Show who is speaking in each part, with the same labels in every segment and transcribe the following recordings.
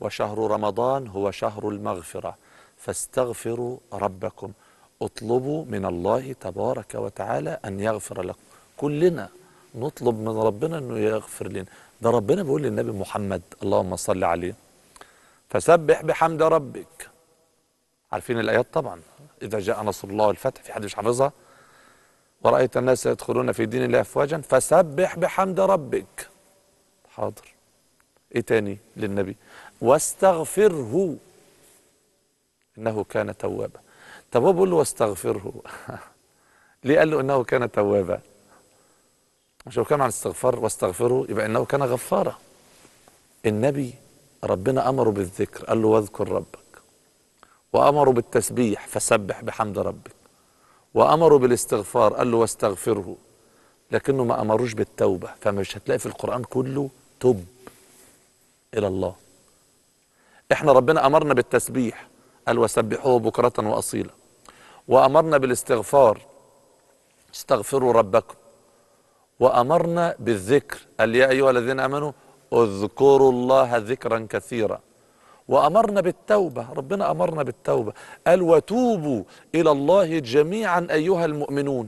Speaker 1: وشهر رمضان هو شهر المغفرة فاستغفروا ربكم اطلبوا من الله تبارك وتعالى أن يغفر لكم كلنا نطلب من ربنا أنه يغفر لنا ده ربنا بيقول للنبي محمد اللهم صل عليه فسبح بحمد ربك عارفين الآيات طبعا إذا جاء نصر الله والفتح في حد مش حافظها ورأيت الناس يدخلون في دين الله أفواجا فسبح بحمد ربك حاضر ايه تاني للنبي واستغفره انه كان توابا طب هو بيقول له واستغفره ليه قال له انه كان توابا مش هو كان عن الاستغفار واستغفره يبقى انه كان غفارا النبي ربنا امره بالذكر قال له واذكر ربك وامره بالتسبيح فسبح بحمد ربك وامره بالاستغفار قال له واستغفره لكنه ما امروش بالتوبه فمش هتلاقي في القران كله تب الى الله احنا ربنا امرنا بالتسبيح قال وسبحوه بكره واصيلا وامرنا بالاستغفار استغفروا ربكم وامرنا بالذكر قال يا ايها الذين امنوا اذكروا الله ذكرا كثيرا وامرنا بالتوبه ربنا امرنا بالتوبه قال وتوبوا الى الله جميعا ايها المؤمنون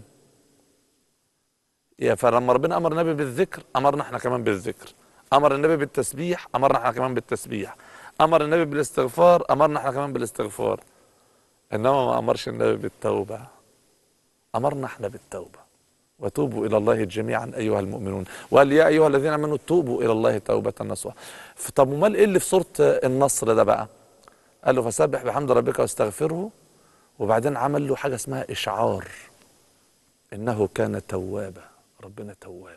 Speaker 1: يا فلما ربنا امر النبي بالذكر امرنا احنا كمان بالذكر امر النبي بالتسبيح امرنا احنا كمان بالتسبيح امر النبي بالاستغفار امرنا احنا كمان بالاستغفار انما ما امرش النبي بالتوبه امرنا احنا بالتوبه وتوبوا الى الله جميعا ايها المؤمنون وقال يا ايها الذين امنوا توبوا الى الله توبه نصوحا طب امال ايه اللي في سوره النصر ده بقى قال له فسبح بحمد ربك واستغفره وبعدين عمل له حاجه اسمها اشعار انه كان توابا ربنا تواب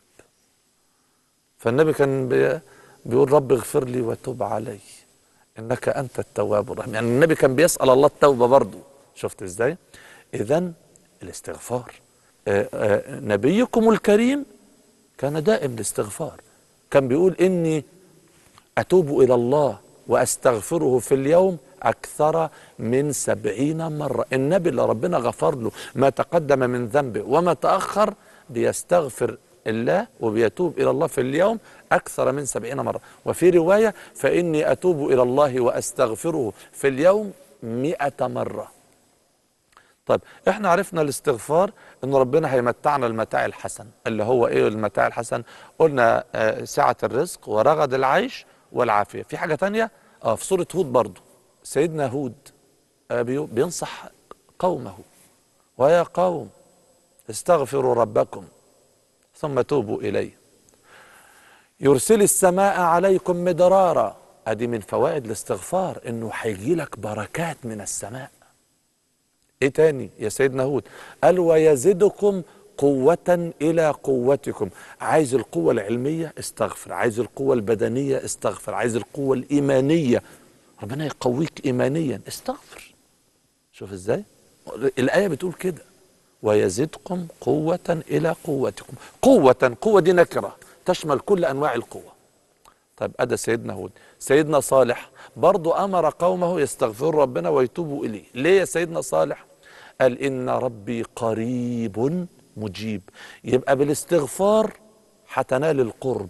Speaker 1: فالنبي كان بي بيقول رب اغفر لي وتوب علي انك انت التواب الرحيم يعني النبي كان بيسال الله التوبه برضه شفت ازاي اذا الاستغفار آآ آآ نبيكم الكريم كان دائم الاستغفار كان بيقول اني اتوب الى الله واستغفره في اليوم اكثر من سبعين مره النبي اللي ربنا غفر له ما تقدم من ذنبه وما تاخر بيستغفر الله وبيتوب إلى الله في اليوم أكثر من سبعين مرة وفي رواية فإني أتوب إلى الله وأستغفره في اليوم مئة مرة طيب احنا عرفنا الاستغفار ان ربنا هيمتعنا المتاع الحسن اللي هو ايه المتاع الحسن قلنا آه سعة الرزق ورغد العيش والعافية في حاجة تانية اه في سورة هود برضو سيدنا هود آه بينصح قومه ويا قوم استغفروا ربكم ثم توبوا إليه يرسل السماء عليكم مدرارا ادي من فوائد الاستغفار انه هيجي لك بركات من السماء ايه تاني يا سيدنا هود قال ويزدكم قوة إلى قوتكم عايز القوة العلمية استغفر عايز القوة البدنية استغفر عايز القوة الإيمانية ربنا يقويك إيمانيا استغفر شوف ازاي الآية بتقول كده ويزدكم قوة إلى قوتكم قوة قوة دي نكرة تشمل كل أنواع القوة طيب أدى سيدنا هود سيدنا صالح برضو أمر قومه يستغفروا ربنا ويتوبوا إليه ليه يا سيدنا صالح قال إن ربي قريب مجيب يبقى بالاستغفار هتنال القرب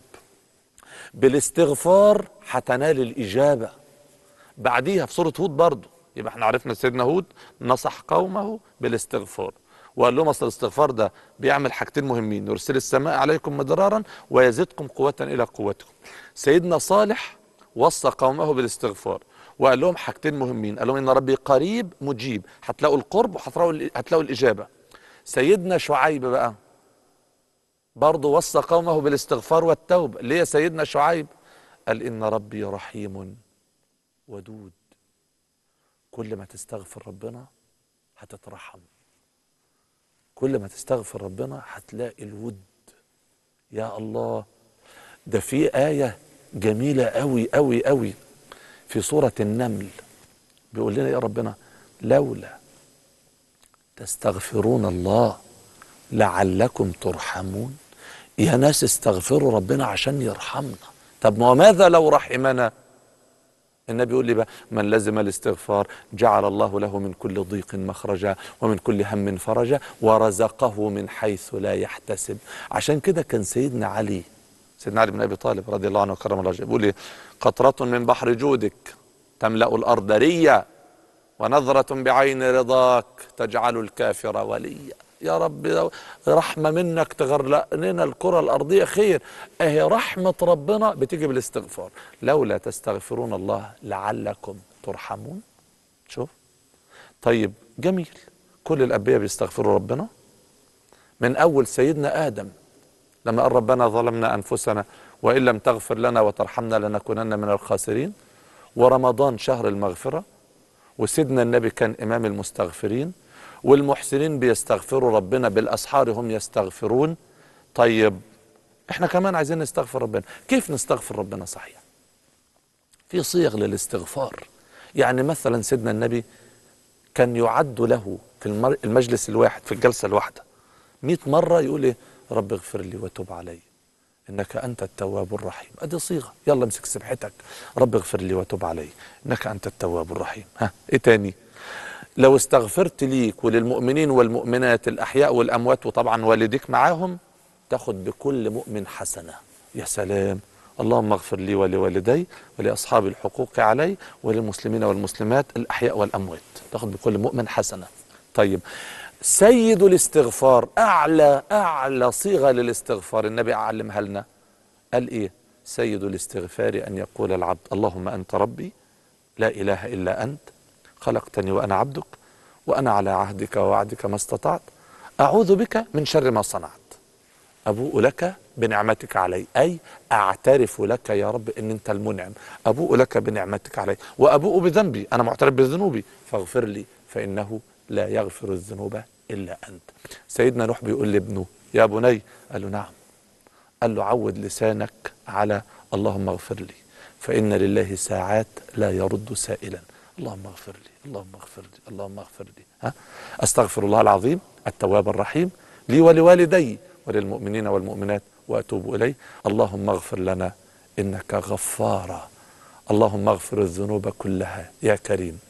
Speaker 1: بالاستغفار هتنال الإجابة بعديها في سورة هود برضو يبقى احنا عرفنا سيدنا هود نصح قومه بالاستغفار وقال لهم اصل الاستغفار ده بيعمل حاجتين مهمين يرسل السماء عليكم مدرارا ويزدكم قوة الى قوتكم سيدنا صالح وصى قومه بالاستغفار وقال لهم حاجتين مهمين قال لهم ان ربي قريب مجيب هتلاقوا القرب وهتلاقوا هتلاقوا الاجابه سيدنا شعيب بقى برضه وصى قومه بالاستغفار والتوبه ليه سيدنا شعيب قال ان ربي رحيم ودود كل ما تستغفر ربنا هتترحم كل ما تستغفر ربنا هتلاقي الود يا الله ده في آية جميلة قوي قوي قوي في سورة النمل بيقول لنا يا ربنا لولا تستغفرون الله لعلكم ترحمون يا ناس استغفروا ربنا عشان يرحمنا طب ما ماذا لو رحمنا النبي يقول لي بقى من لزم الاستغفار جعل الله له من كل ضيق مخرجا ومن كل هم فرجا ورزقه من حيث لا يحتسب عشان كده كان سيدنا علي سيدنا علي بن ابي طالب رضي الله عنه وكرم الله وجهه بيقول ايه قطرة من بحر جودك تملأ الارض ريا ونظرة بعين رضاك تجعل الكافر وليا يا رب رحمة منك تغرق لنا الكرة الأرضية خير اهي رحمة ربنا بتيجي بالاستغفار لولا تستغفرون الله لعلكم ترحمون شوف طيب جميل كل الأنبياء بيستغفروا ربنا من أول سيدنا آدم لما قال ربنا ظلمنا أنفسنا وإن لم تغفر لنا وترحمنا لنكونن من الخاسرين ورمضان شهر المغفرة وسيدنا النبي كان إمام المستغفرين والمحسنين بيستغفروا ربنا بالأسحار هم يستغفرون طيب احنا كمان عايزين نستغفر ربنا كيف نستغفر ربنا صحيح في صيغ للاستغفار يعني مثلا سيدنا النبي كان يعد له في المر- المجلس الواحد في الجلسة الواحدة مئة مرة يقول ايه رب اغفر لي وتوب علي انك انت التواب الرحيم ادي صيغه يلا امسك سبحتك رب اغفر لي وتوب علي انك انت التواب الرحيم ها ايه تاني لو استغفرت ليك وللمؤمنين والمؤمنات الاحياء والاموات وطبعا والديك معاهم تاخد بكل مؤمن حسنه يا سلام اللهم اغفر لي ولوالدي ولاصحاب الحقوق علي وللمسلمين والمسلمات الاحياء والاموات تاخد بكل مؤمن حسنه طيب سيد الاستغفار اعلى اعلى صيغه للاستغفار النبي علمها لنا قال ايه سيد الاستغفار ان يقول العبد اللهم انت ربي لا اله الا انت خلقتني وانا عبدك وانا على عهدك ووعدك ما استطعت اعوذ بك من شر ما صنعت ابوء لك بنعمتك علي اي اعترف لك يا رب ان انت المنعم ابوء لك بنعمتك علي وابوء بذنبي انا معترف بذنوبي فاغفر لي فانه لا يغفر الذنوب الا انت سيدنا نوح بيقول لابنه يا بني قال له نعم قال له عود لسانك على اللهم اغفر لي فإن لله ساعات لا يرد سائلا اللهم اغفر لي اللهم اغفر لي اللهم اغفر لي ها استغفر الله العظيم التواب الرحيم لي ولوالدي وللمؤمنين والمؤمنات واتوب اليه اللهم اغفر لنا انك غفارا اللهم اغفر الذنوب كلها يا كريم